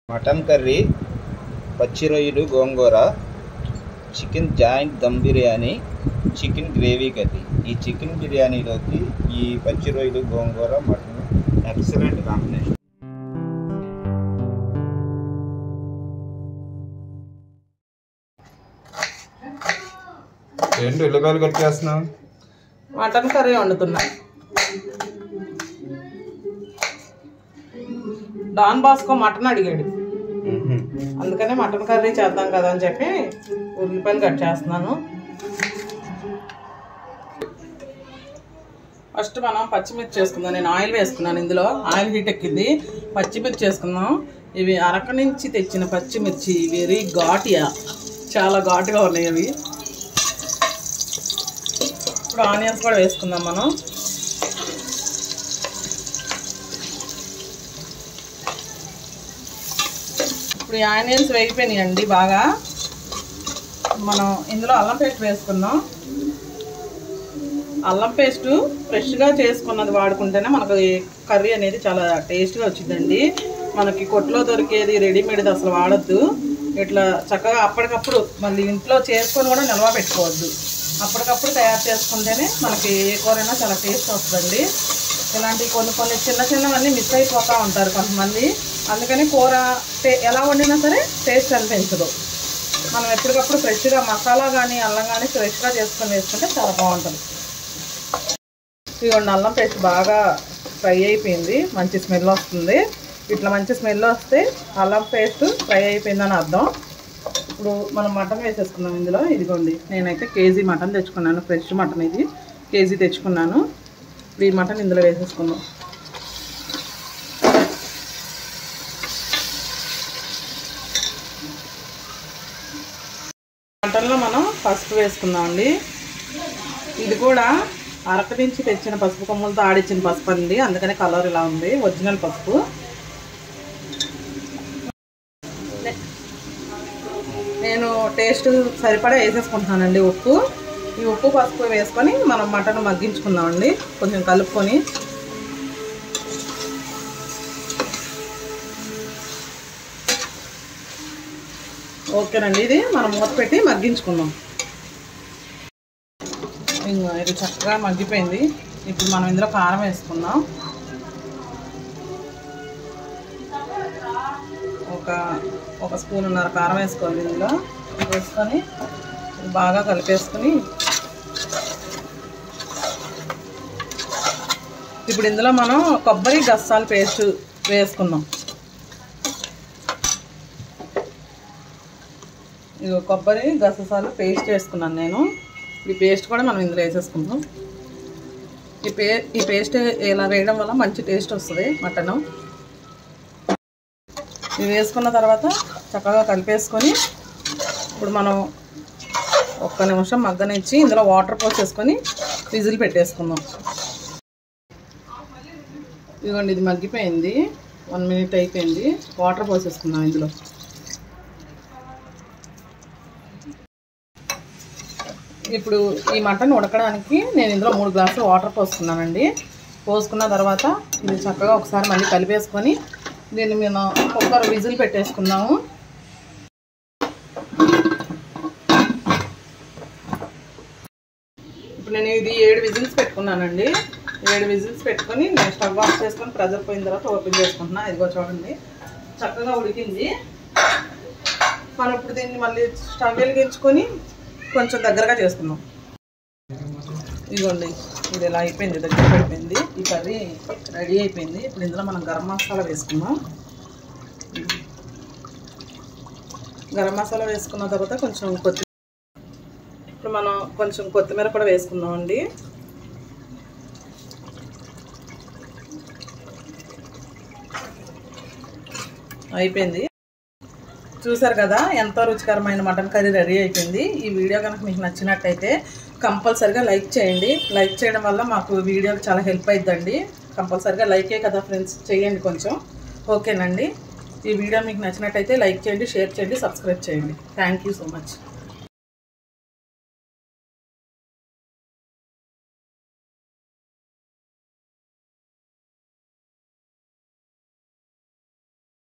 mutton curry పచ్చి రొయ్యలు గోంగూర chicken joint dum biryani chicken gravy curry ఈ చికెన్ బిర్యానీలోకి ఈ పచ్చి రొయ్యలు గోంగూర మటన్ ఎక్సలెంట్ కాంబినేషన్ ఏంటి ఉల్లిపాయలు కట్ చేస్తున్నావు మటన్ కర్రీ వండుతున్నా డాన్ బాస్కో మటన్ అడిగాడు అందుకనే మటన్ కర్రీ చేద్దాం కదా అని చెప్పి ఉల్లిపాయలు కట్ చేస్తున్నాను ఫస్ట్ మనం పచ్చిమిర్చి చేసుకుందాం నేను ఆయిల్ వేసుకున్నాను ఇందులో ఆయిల్ హీట్ ఎక్కింది పచ్చిమిర్చి చేసుకుందాం ఇవి అరక నుంచి తెచ్చిన పచ్చిమిర్చి వెరీ ఘాటియా చాలా ఘాటుగా ఉన్నాయి అవి ఇప్పుడు ఆనియన్స్ కూడా వేసుకుందాం మనం ఇప్పుడు ఈ ఆనియన్స్ వేగిపోయినాయండి బాగా మనం ఇందులో అల్లం పేస్ట్ వేసుకుందాం అల్లం పేస్ట్ ఫ్రెష్గా చేసుకున్నది వాడుకుంటేనే మనకు ఈ కర్రీ అనేది చాలా టేస్ట్గా వచ్చిందండి మనకి కొట్లో దొరికేది రెడీమేడ్ అసలు వాడద్దు ఇట్లా చక్కగా అప్పటికప్పుడు మళ్ళీ ఇంట్లో చేసుకొని కూడా నిల్వ పెట్టుకోవద్దు అప్పటికప్పుడు తయారు చేసుకుంటేనే మనకి ఏ కూరైనా చాలా టేస్ట్ వస్తుందండి ఇలాంటి కొన్ని కొన్ని చిన్న చిన్నవన్నీ మిస్ అయిపోతూ ఉంటారు కొంతమంది అందుకని కూర టే- ఎలా వండినా సరే టేస్ట్ అనిపించదు మనం ఎప్పటికప్పుడు ఫ్రెష్గా మసాలా కానీ అల్లం కానీ ఫ్రెష్గా చేసుకొని వేసుకుంటే చాలా బాగుంటుంది ఇదిగోండి అల్లం పేస్ట్ బాగా ఫ్రై అయిపోయింది మంచి స్మెల్ వస్తుంది ఇట్లా మంచి స్మెల్ వస్తే అల్లం పేస్ట్ ఫ్రై అయిపోయిందని అర్థం ఇప్పుడు మనం మటన్ వేసేసుకుందాం ఇందులో ఇదిగోండి నేనైతే కేజీ మటన్ తెచ్చుకున్నాను ఫ్రెష్ మటన్ ఇది కేజీ తెచ్చుకున్నాను ఇప్పుడు ఈ మటన్ ఇందులో వేసేసుకుందాం మటన్లో మనం పసుపు వేసుకుందాం అండి ఇది కూడా అరక నుంచి తెచ్చిన పసుపు కొమ్మలతో ఆడిచ్చిన పసుపు అండి అందుకనే కలర్ ఇలా ఉంది ఒరిజినల్ పసుపు నే- నేను టేస్ట్ సరిపడా వేసేసుకుంటున్నానండి ఉప్పు ఈ ఉప్పు పసుపు వేసుకొని మనం మటన్ మగ్గించుకుందామండి కొంచెం కలుపుకొని ఓకేనండి ఇది మనం మూత పెట్టి మగ్గించుకుందాం ఇంకో ఇది చక్కగా మగ్గిపోయింది ఇప్పుడు మనం ఇందులో కారం వేసుకుందాం ఒక ఒక స్పూన్ ఉన్నర కారం వేసుకోవాలి ఇందులో వేసుకొని బాగా కలిపేసుకొని ఇప్పుడు ఇందులో మనం కొబ్బరి గస్సాల పేస్ట్ వేసుకుందాం ఇదిగో కొబ్బరి గససాలు పేస్ట్ వేసుకున్నాను నేను ఈ పేస్ట్ కూడా మనం ఇందులో వేసేసుకుందాం ఈ పే ఈ పేస్ట్ ఇలా వేయడం వల్ల మంచి టేస్ట్ వస్తుంది మటన్ ఇవి వేసుకున్న తర్వాత చక్కగా కలిపేసుకొని ఇప్పుడు మనం ఒక్క నిమిషం మగ్గనిచ్చి ఇందులో వాటర్ పోసేసుకొని విజిల్ పెట్టేసుకుందాం ఇదిగోండి ఇది మగ్గిపోయింది వన్ మినిట్ అయిపోయింది వాటర్ పోసేసుకుందాం ఇందులో ఇప్పుడు ఈ మటన్ ఉడకడానికి నేను ఇందులో మూడు గ్లాసులు వాటర్ పోసుకున్నానండి పోసుకున్న తర్వాత ఇది చక్కగా ఒకసారి మళ్ళీ కలిపేసుకొని దీన్ని మేము కుక్కర్ విజిల్ పెట్టేసుకుందాము ఇప్పుడు నేను ఇది ఏడు విజిల్స్ పెట్టుకున్నానండి ఏడు విజిల్స్ పెట్టుకొని నేను స్టవ్ ఆఫ్ చేసుకొని ప్రెజర్ పోయిన తర్వాత ఓపెన్ చేసుకుంటున్నా ఇదిగో చూడండి చక్కగా ఉడికింది మనం ఇప్పుడు దీన్ని మళ్ళీ స్టవ్ వెలిగించుకొని కొంచెం దగ్గరగా చేసుకుందాం ఇదిగోండి ఇది ఇలా అయిపోయింది దగ్గర పడిపోయింది ఈ కర్రీ రెడీ అయిపోయింది ఇప్పుడు ఇందులో మనం గరం మసాలా వేసుకుందాం గరం మసాలా వేసుకున్న తర్వాత కొంచెం కొత్తిమీర ఇప్పుడు మనం కొంచెం కొత్తిమీర కూడా వేసుకుందాం అండి అయిపోయింది చూసారు కదా ఎంతో రుచికరమైన మటన్ కర్రీ రెడీ అయిపోయింది ఈ వీడియో కనుక మీకు నచ్చినట్టయితే కంపల్సరిగా లైక్ చేయండి లైక్ చేయడం వల్ల మాకు వీడియోకి చాలా హెల్ప్ అవుతుందండి కంపల్సరిగా లైకే కదా ఫ్రెండ్స్ చేయండి కొంచెం ఓకేనండి ఈ వీడియో మీకు నచ్చినట్టయితే లైక్ చేయండి షేర్ చేయండి సబ్స్క్రైబ్ చేయండి థ్యాంక్ యూ సో మచ్